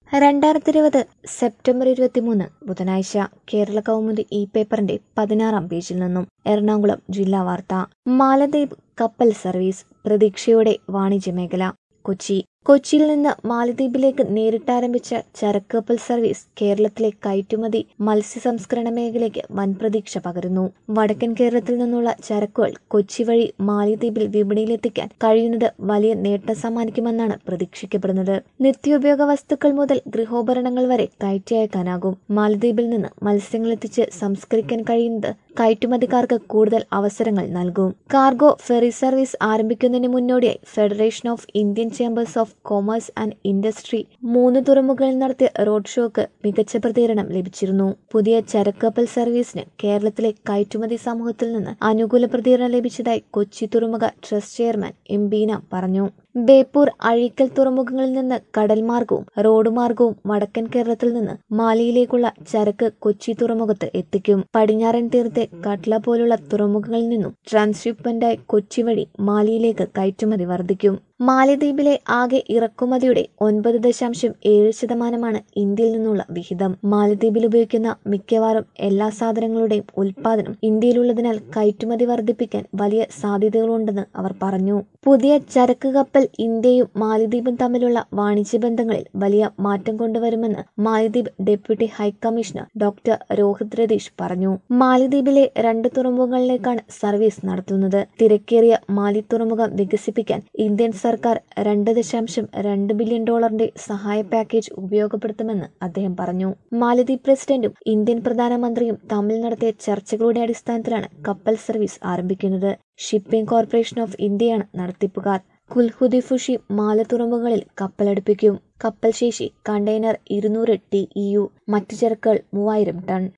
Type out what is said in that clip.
രണ്ടായിരത്തി ഇരുപത് സെപ്റ്റംബർ ഇരുപത്തിമൂന്ന് ബുധനാഴ്ച കേരള കൗമുദി ഇ പേപ്പറിന്റെ പതിനാറാം പേജിൽ നിന്നും എറണാകുളം ജില്ലാ വാർത്ത മാലദ്വീപ് കപ്പൽ സർവീസ് പ്രതീക്ഷയോടെ വാണിജ്യ മേഖല കൊച്ചി കൊച്ചിയിൽ നിന്ന് മാലദ്വീപിലേക്ക് നേരിട്ടാരംഭിച്ച ചരക്ക് കപ്പൽ സർവീസ് കേരളത്തിലെ കയറ്റുമതി മത്സ്യ സംസ്കരണ മേഖലയ്ക്ക് വൻ പ്രതീക്ഷ പകരുന്നു വടക്കൻ കേരളത്തിൽ നിന്നുള്ള ചരക്കുകൾ കൊച്ചി വഴി മാലദ്വീപിൽ വിപണിയിലെത്തിക്കാൻ കഴിയുന്നത് വലിയ നേട്ടം സമ്മാനിക്കുമെന്നാണ് പ്രതീക്ഷിക്കപ്പെടുന്നത് നിത്യോപയോഗ വസ്തുക്കൾ മുതൽ ഗൃഹോപകരണങ്ങൾ വരെ കയറ്റി അയക്കാനാകും മാലദ്വീപിൽ നിന്ന് മത്സ്യങ്ങൾ എത്തിച്ച് സംസ്കരിക്കാൻ കഴിയുന്നത് കയറ്റുമതിക്കാർക്ക് കൂടുതൽ അവസരങ്ങൾ നൽകും കാർഗോ ഫെറി സർവീസ് ആരംഭിക്കുന്നതിന് മുന്നോടിയായി Federation of Indian Chambers of Commerce and Industry മൂന്ന് തുറമുഖങ്ങളിൽ നടത്തിയ റോഡ് ഷോക്ക് മികച്ച പ്രതികരണം ലഭിച്ചിരുന്നു പുതിയ ചരക്ക് കപ്പൽ സർവീസിന് കേരളത്തിലെ കയറ്റുമതി സമൂഹത്തിൽ നിന്ന് അനുകൂല പ്രതികരണം ലഭിച്ചതായി കൊച്ചി തുറമുഖ ട്രസ്റ്റ് ചെയർമാൻ എം ബീന പറഞ്ഞു ബേപ്പൂർ അഴീക്കൽ തുറമുഖങ്ങളിൽ നിന്ന് കടൽ മാർഗവും റോഡ് മാർഗവും വടക്കൻ കേരളത്തിൽ നിന്ന് മാലിയിലേക്കുള്ള ചരക്ക് കൊച്ചി തുറമുഖത്ത് എത്തിക്കും പടിഞ്ഞാറൻ തീരത്തെ കട്ല പോലുള്ള തുറമുഖങ്ങളിൽ നിന്നും ട്രാൻസ്ഷിപ്മെന്റായി കൊച്ചി വഴി മാലിയിലേക്ക് കയറ്റുമതി വർദ്ധിക്കും മാലദ്വീപിലെ ആകെ ഇറക്കുമതിയുടെ ഒൻപത് ദശാംശം ഏഴ് ശതമാനമാണ് ഇന്ത്യയിൽ നിന്നുള്ള വിഹിതം മാലദ്വീപിൽ ഉപയോഗിക്കുന്ന മിക്കവാറും എല്ലാ സാധനങ്ങളുടെയും ഉൽപാദനം ഇന്ത്യയിലുള്ളതിനാൽ കയറ്റുമതി വർദ്ധിപ്പിക്കാൻ വലിയ സാധ്യതകളുണ്ടെന്ന് അവർ പറഞ്ഞു പുതിയ ചരക്ക് കപ്പൽ ഇന്ത്യയും മാലദ്വീപും തമ്മിലുള്ള വാണിജ്യ ബന്ധങ്ങളിൽ വലിയ മാറ്റം കൊണ്ടുവരുമെന്ന് Maldives deputy high commissioner doctor Rohit Ratheesh പറഞ്ഞു മാലദ്വീപിലെ രണ്ട് തുറമുഖങ്ങളിലേക്കാണ് സർവീസ് നടത്തുന്നത് തിരക്കേറിയ മാലി തുറമുഖം വികസിപ്പിക്കാൻ ഇന്ത്യൻ സർക്കാർ രണ്ട് ദശാംശം രണ്ട് ബില്യൺ ഡോളറിന്റെ സഹായ പാക്കേജ് ഉപയോഗപ്പെടുത്തുമെന്ന് അദ്ദേഹം പറഞ്ഞു മാലദ്വീപ് പ്രസിഡന്റും ഇന്ത്യൻ പ്രധാനമന്ത്രിയും തമ്മിൽ നടത്തിയ ചർച്ചകളുടെ അടിസ്ഥാനത്തിലാണ് കപ്പൽ സർവീസ് ആരംഭിക്കുന്നത് ഷിപ്പിംഗ് കോർപ്പറേഷൻ ഓഫ് ഇന്ത്യയാണ് നടത്തിപ്പുകാർ കുൽഹുദി ഫുഷി മാല തുറമുഖങ്ങളിൽ കപ്പലടുപ്പിക്കും കപ്പൽ ശേഷി കണ്ടെയ്നർ ഇരുന്നൂറ് ടി ഇ യു മറ്റു ചരക്കുകൾ മൂവായിരം ടൺ